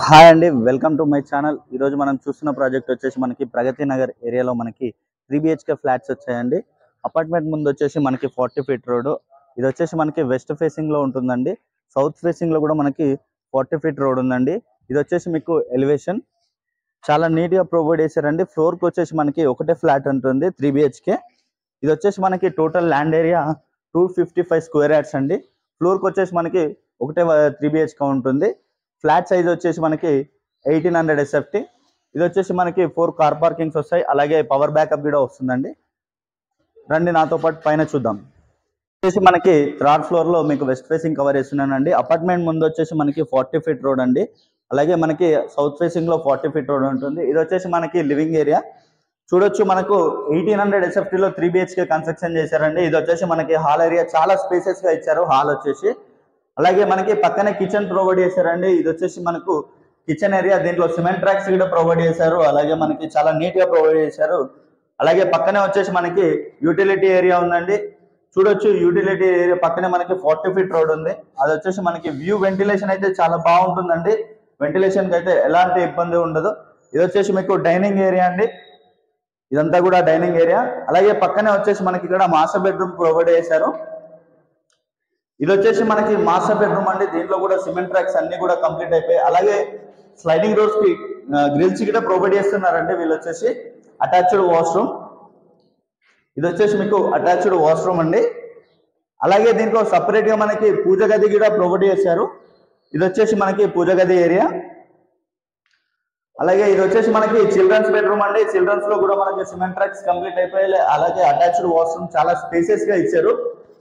hi అండి welcome to my channel ఈరోజు మనం చూస్తున్న ప్రాజెక్ట్ వచ్చేసి మనకి ప్రగతి నగర్ ఏరియాలో మనకి త్రీ బిహెచ్కే ఫ్లాట్స్ వచ్చాయండి అపార్ట్మెంట్ ముందు వచ్చేసి మనకి ఫార్టీ ఫీట్ రోడ్ ఇది వచ్చేసి మనకి వెస్ట్ ఫేసింగ్ లో ఉంటుందండి సౌత్ ఫేసింగ్ లో కూడా మనకి ఫార్టీ ఫీట్ రోడ్ ఉందండి ఇది వచ్చేసి మీకు ఎలివేషన్ చాలా నీట్ గా ప్రొవైడ్ చేశారండి ఫ్లోర్ కి వచ్చేసి మనకి ఒకటే ఫ్లాట్ ఉంటుంది త్రీ బిహెచ్కే ఇది వచ్చేసి మనకి total land area two fifty five square yards అండి ఫ్లోర్ కి వచ్చేసి మనకి ఒకటే త్రీ బిహెచ్కే ఉంటుంది ఫ్లాట్ సైజ్ వచ్చేసి మనకి ఎయిటీన్ హండ్రెడ్ ఎస్ఎఫ్టీ ఇది వచ్చేసి మనకి ఫోర్ కార్ పార్కింగ్స్ వస్తాయి అలాగే పవర్ బ్యాకప్ కూడా వస్తుందండి రండి నాతో పాటు పైన చూద్దాం వచ్చేసి మనకి థర్డ్ ఫ్లోర్ లో మీకు వెస్ట్ ఫేసింగ్ కవర్ చేస్తున్నానండి అపార్ట్మెంట్ ముందు వచ్చేసి మనకి ఫార్టీ ఫీట్ రోడ్ అండి అలాగే మనకి సౌత్ ఫేసింగ్ లో ఫార్టీ ఫీట్ రోడ్ ఉంటుంది ఇది వచ్చేసి మనకి లివింగ్ ఏరియా చూడొచ్చు మనకు ఎయిటీన్ హండ్రెడ్ ఎస్ఎఫ్టీలో త్రీ బిహెచ్కే కన్స్ట్రక్షన్ చేశారండి ఇది వచ్చేసి మనకి హాల్ ఏరియా చాలా స్పేసెస్ గా ఇచ్చారు హాల్ వచ్చేసి అలాగే మనకి పక్కనే కిచెన్ ప్రొవైడ్ చేశారండి ఇది వచ్చేసి మనకు కిచెన్ ఏరియా దీంట్లో సిమెంట్ ట్రాక్స్ కూడా ప్రొవైడ్ చేశారు అలాగే మనకి చాలా నీట్ గా ప్రొవైడ్ చేశారు అలాగే పక్కనే వచ్చేసి మనకి యూటిలిటీ ఏరియా ఉందండి చూడొచ్చు యూటిలిటీ ఏరియా పక్కనే మనకి ఫార్టీ ఫీట్ రోడ్ ఉంది అది వచ్చేసి మనకి వ్యూ వెంటిలేషన్ అయితే చాలా బాగుంటుందండి వెంటిలేషన్ కి అయితే ఎలాంటి ఇబ్బంది ఉండదు ఇది వచ్చేసి మీకు డైనింగ్ ఏరియా అండి ఇదంతా కూడా డైనింగ్ ఏరియా అలాగే పక్కనే వచ్చేసి మనకి ఇక్కడ మాస్టర్ బెడ్రూమ్ ప్రొవైడ్ చేశారు ఇది వచ్చేసి మనకి మాస్టర్ బెడ్రూమ్ అండి దీంట్లో కూడా సిమెంట్ ట్రాక్స్ అన్ని కూడా కంప్లీట్ అయిపోయాయి అలాగే స్లైడింగ్ డోర్స్ కి గ్రిల్స్ కూడా ప్రొవైడ్ చేస్తున్నారండి వీళ్ళు వచ్చేసి అటాచ్డ్ వాష్రూమ్ ఇది వచ్చేసి మీకు అటాచ్డ్ వాష్రూమ్ అండి అలాగే దీంట్లో సపరేట్ గా మనకి పూజ గది కూడా ప్రొవైడ్ చేశారు ఇది వచ్చేసి మనకి పూజ గది ఏరియా అలాగే ఇది వచ్చేసి మనకి చిల్డ్రన్స్ బెడ్రూమ్ అండి చిల్డ్రన్స్ లో కూడా మనకి సిమెంట్ ట్రాక్స్ కంప్లీట్ అయిపోయాయి అలాగే అటాచ్డ్ వాష్రూమ్ చాలా స్పేసెస్ గా ఇచ్చారు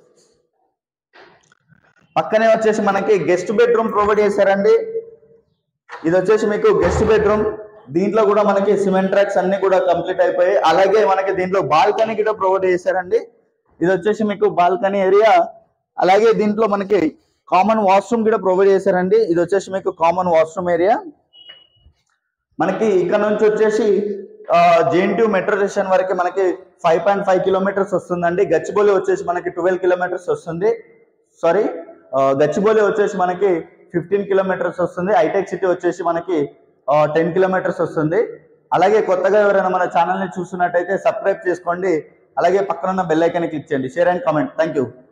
పక్కనే వచ్చేసి మనకి గెస్ట్ బెడ్రూమ్ ప్రొవైడ్ చేశారండి ఇది వచ్చేసి మీకు గెస్ట్ బెడ్రూమ్ దీంట్లో కూడా మనకి సిమెంట్ ట్రాక్స్ అన్ని కూడా కంప్లీట్ అయిపోయాయి అలాగే మనకి దీంట్లో బాల్కనీ కూడా ప్రొవైడ్ చేశారండి ఇది వచ్చేసి మీకు బాల్కనీ ఏరియా అలాగే దీంట్లో మనకి కామన్ వాష్రూమ్ కూడా ప్రొవైడ్ చేశారండి ఇది వచ్చేసి మీకు కామన్ వాష్రూమ్ ఏరియా మనకి ఇక్కడ నుంచి వచ్చేసి జేఎన్టీ మెట్రో స్టేషన్ వరకు మనకి ఫైవ్ పాయింట్ ఫైవ్ కిలోమీటర్స్ వస్తుందండి గచ్చిబౌలి వచ్చేసి మనకి ట్వెల్వ్ కిలోమీటర్స్ వస్తుంది సారీ గచ్చిబౌలి వచ్చేసి మనకి ఫిఫ్టీన్ కిలోమీటర్స్ వస్తుంది హైటెక్ సిటీ వచ్చేసి మనకి టెన్ కిలోమీటర్స్ వస్తుంది అలాగే కొత్తగా ఎవరైనా మన ఛానల్ని చూస్తున్నట్టయితే సబ్స్క్రైబ్ చేసుకోండి అలాగే పక్కన ఉన్న బెల్ ఐకాన్ క్లిక్ చేయండి share and comment thank you